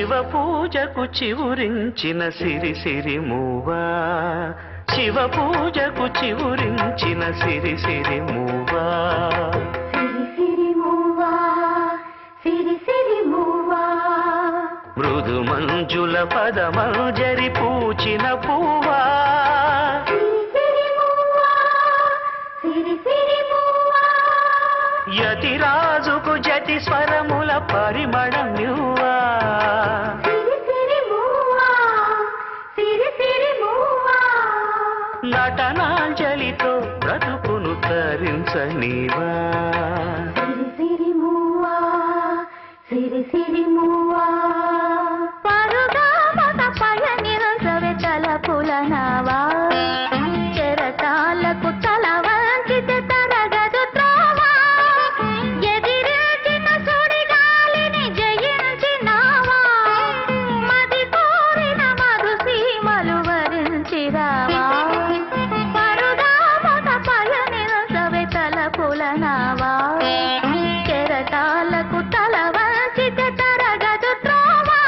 శివ పూజకు చివురించిన సిరి సిరి మూవా శివ పూజకు చివురించిన సిరి సిరి మూవా సిరి సిరి మూవా సిరి సిరి మూవా మృదు మంజుల పదమంజరి పూచిన పూవా సిరి సిరి మూవా సిరి సిరి మూవా యతిరాజుకు జతి స్వరముల పరిమళం న్యూవా సిరి సిరి మూవా సిరి సిరి మూవా నటనాంజలితో బ్రతుకును తరించనివా సిరి సిరి మూవా సిరి సిరి మూవా పరుగా మగ పయనిరసవే తలపుల నావా చెరటాలకు తల వంచితే తరగదు త్రోవా ఎదిరించిన సుడిగాలిని జయించినావా మది కోరిన మధు సీమలు వరించిరావా పరుగా మగ పయనిరసవే తలపుల నావా కెరటాలకు తల వంచితే తరగదు త్రోవా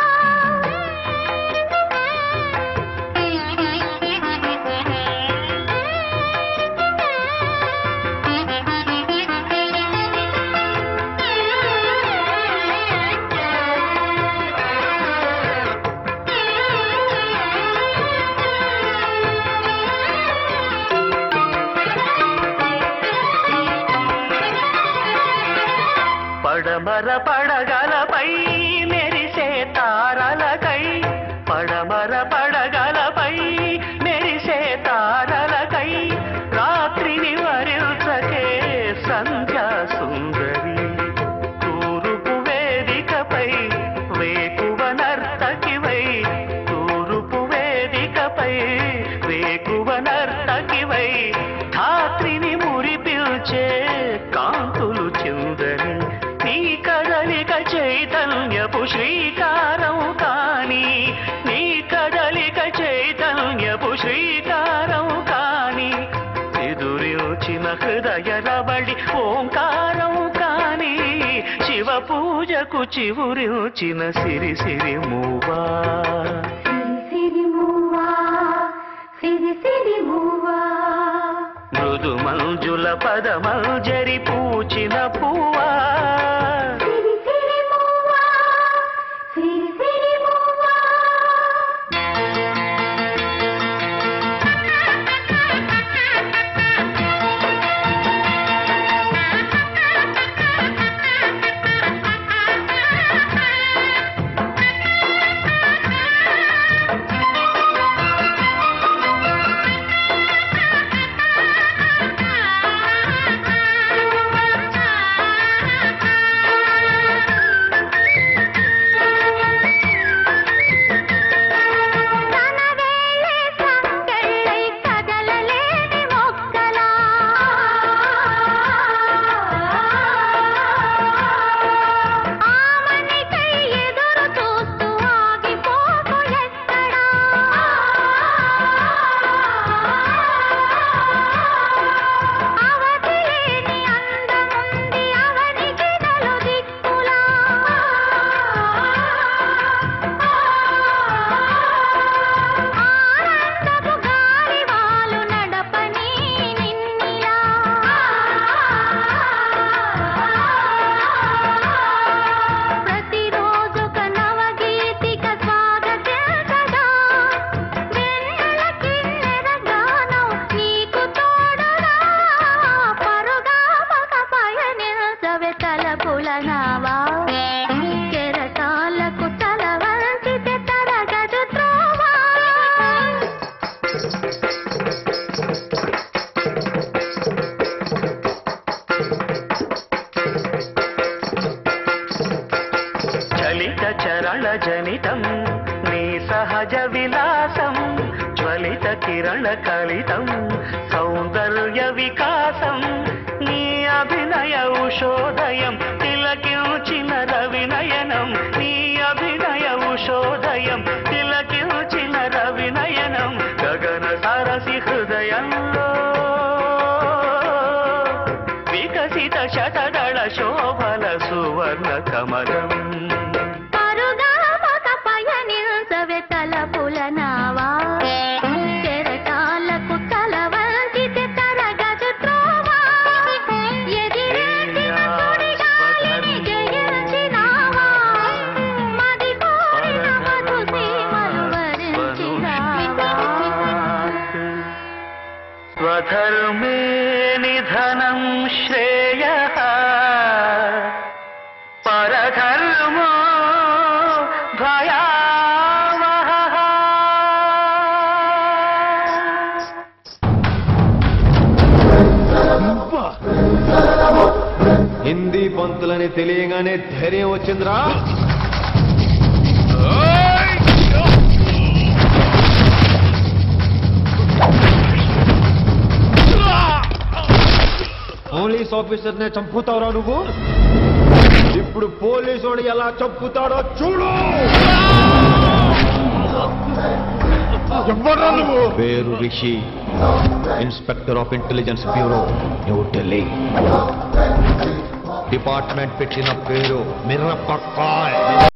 పడమర పడగలపై మెరిసే తారలకై పడమర పడగలపై మెరిసే తారలకై రాత్రిని వరించకే సంధ్యా సుందరి తూరుపు వేదికపై వేకువ నర్తకివై తూరుపు వేదికపై వేకువ నర్తకివై ధాత్రిని మురిపిల్చే కాంతులు చిందని నీ కదలిక చైతన్యపు శ్రీకారం కాని నీ కదలిక చైతన్యపు శ్రీకారం కాని ఎదురిచిన హృదయ రబడి ఓంకారం కాని శివ పూజకు చివురిచిన సిరి సిరి మూవా సిరి సిరి మూవా సిరి సిరి మూవా మృదు మంజుల పదమంజరి పూచిన పువ్వా సిరి సిరి మూవా సిరి సిరి మూవా తనవేళే సంకెళ్ళై కదలలేని మొక్కలా ఆమనికై ఎదురు చూస్తూ ఆగిపోకు ఎక్కడా అవధి లేని అందముంది అవనికి నలు దిక్కులా ఆనందపు గాలివాలు నడపని నిన్నిలా ప్రతిరోజు నవగీతిక స్వాగతించగా వెన్నెల కిన్నెర గానం నీకు తోడుగా పరుగా మగ పయనిల్చవే తలపుల నావా కెరటాలకు తల వంచితే తరగదు త్రోవా చలిత చరణ జనితం నీ సహజ విలాసం జ్వలిత కిరణ కలితం సౌందర్య వికాసం నీ అభినయ ఉషోదయం తిలకించిన రవినయనం నీ అభినయ ఉషోదయం తిలకించిన రవినయనం గగన సరసి హృదయంలో వికసిత శతదళ శోభల సువర్ణ కమలం పరుగా మగ హిందీ పంతులని తెలియగానే ధైర్యం వచ్చిందిరా పోలీస్ ఆఫీసర్ నే చంపుతావురా నువ్వు ఇప్పుడు పోలీసు ఎలా చంపుతాడో చూడు పేరు Rishi inspector of intelligence bureau new Delhi department పెట్టిన పేరు మిర్రపక్కాయ్